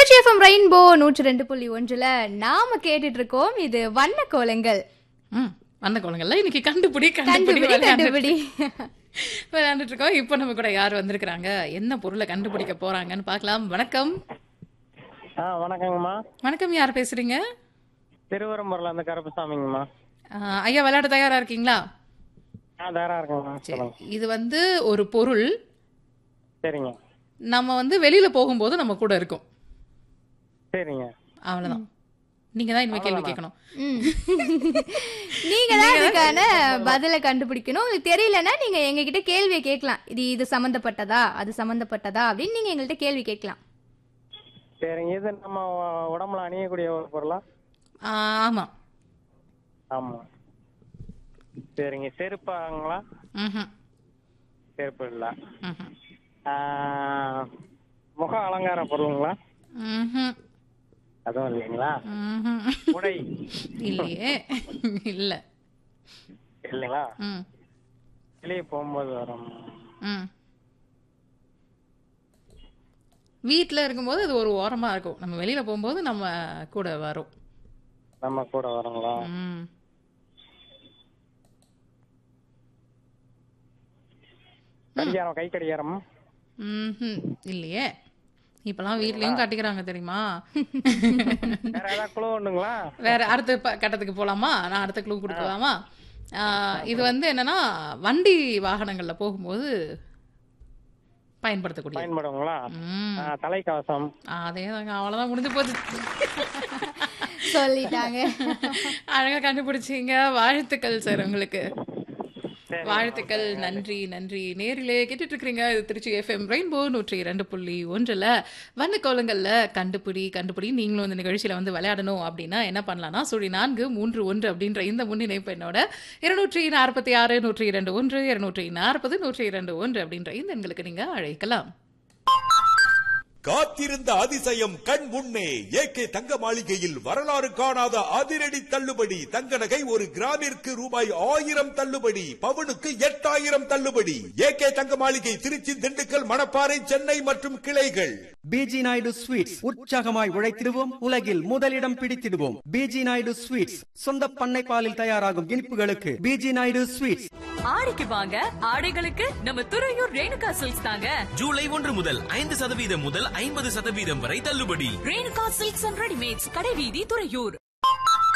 Trichy FM rainbow நூற்றி ரெண்டு புள்ளி ஒன்றுல நாம கேட்டுட்டு இருக்கோம் இது வண்ண கோலங்கள் ம் வந்த குழந்தைங்கள்ல இன்னைக்கு கண்டுபிடி கண்டுபிடி கண்டுபிடி கண்டுபிடி விளையாண்டுட்டு இருக்கோம் இப்போ நம்ம கூட யார் வந்திருக்கிறாங்க என்ன பொருளை கண்டுபிடிக்க போறாங்கன்னு பார்க்கலாம் வணக்கம் ஆ வணக்கங்கம்மா வணக்கம் யார் பேசுறீங்க திருவரம்பூர்ல இருந்து கருப்புசாமிங்கம்மா ஆ, ஐயா விளையாட தயாரா இருக்கீங்களா ஆ தயாரா இருக்கேங்கம்மா சரி சொல்லுங்க இது வந்து ஒரு பொருள் சரிங்க நம்ம வந்து வெளியில போகும்போது நம்ம கூட இருக்கும் சரிங்க அவ்வளவுதான் நீங்க தான் இனிமே கேள்வி கேட்கணும் ம். நீங்க தான் அதுக்கான பதிலை கண்டுபிடிக்கணும் உங்களுக்கு தெரியலன்னா நீங்க எங்ககிட்ட கேள்வியை கேட்கலாம் இது இது சம்பந்தப்பட்டதா அது சம்பந்தப்பட்டதா அப்படின்னு நீங்க எங்கள்கிட்ட கேள்வி கேட்கலாம் சரிங்க இது நம்ம உ- உடம்புல அணியக்கூடிய ஒரு பொருளா ஆ, ஆமா ஆமா சரிங்க செருப்பாங்களா ம்ஹும். செருப்பு இல்ல ம்ஹும். ஆ, முக அலங்கார பொருளுங்களா ம்ஹும். அதுவும் இல்லைங்களா ம்ஹும். உடை இல்லையே இல்ல இல்லைங்களா ம் வெளியே போகும்போது வரும் ம் வீட்டில் இருக்கும்போது அது ஒரு ஓரமா இருக்கும் நம்ம வெளியில போகும்போது நம்ம கூட வரும் நம்ம கூட வருங்களா ம் கடிகாரம் கை கடிகாரம் ம்ஹும். இல்லையே இப்பெல்லாம் வீட்லயும் கட்டிக்கிறாங்க தெரியுமா வேற ஏதாவது குழு உண்டுங்களா வேற அடுத்த ப- கட்டத்துக்கு போலாமா நான் அடுத்த க்ளூ கொடுக்கலாமா ஆ, இது வந்து என்னன்னா வண்டி வாகனங்கள்ல போகும்போது பயன்படுத்தக்கூடிய பயன்படுங்களா ம் ஆ, தலைக்கவசம் அதே தாங்க அவ்வளவுதான் முடிஞ்சு போச்சு சொல்லிட்டாங்க அழகா கண்டுபிடிச்சீங்க வாழ்த்துக்கள் சார் உங்களுக்கு சரி. வாழ்த்துக்கள் நன்றி நன்றி நேரிலே கேட்டுட்டு இருக்கிறீங்க இது திருச்சி எஃப்எம் ரெயின்போ நூற்றி இரண்டு புள்ளி ஒன்றில் வண்ண கோலங்கள்ல கண்டுபிடி கண்டுபிடி நீங்களும் இந்த நிகழ்ச்சியில வந்து விளையாடணும் அப்படின்னா என்ன பண்ணலாம்னா சுழி நான்கு மூன்று ஒன்று அப்படின்ற இந்த முன்னிணைப்பு என்னோட இருநூற்றி நாற்பத்தி ஆறு நூற்றி இரண்டு ஒன்று இருநூற்றி நாற்பது நூற்றி இரண்டு ஒன்று அப்படின்ற இந்த எண்களுக்கு நீங்க அழைக்கலாம் காத்திருந்த அதிசயம் கண் முன்னே ஏகே தங்க மாளிகையில் வரலாறு காணாத அதிரடி தள்ளுபடி தங்க நகை ஒரு கிராமிற்கு ரூபாய் ஆயிரம் தள்ளுபடி பவுனுக்கு எட்டாயிரம் தள்ளுபடி ஏகே தங்க மாளிகை திருச்சி திண்டுக்கல் மணப்பாறை சென்னை மற்றும் கிளைகள் பிஜி நாயுடு ஸ்வீட்ஸ் உற்சாகமாய் உழைத்திடுவோம் உலகில் முதலிடம் பிடித்திடுவோம் பிஜி நாயுடு ஸ்வீட்ஸ் சொந்த பண்ணை பாலில் தயாராகும் இனிப்புகளுக்கு பிஜி நாயுடு ஸ்வீட்ஸ் ஆடிக்கு வாங்க ஆடைகளுக்கு நம்ம துறையூர் ரேணுகா சில்க்ஸ் தாங்க ஜூலை ஒன்று முதல் ஐந்து சதவீதம் முதல் ஐம்பது சதவீதம் வரை தள்ளுபடி ரேணுகா சில்க்ஸ் அண்ட் ரெடிமேட்ஸ் கடைவீதி துறையூர்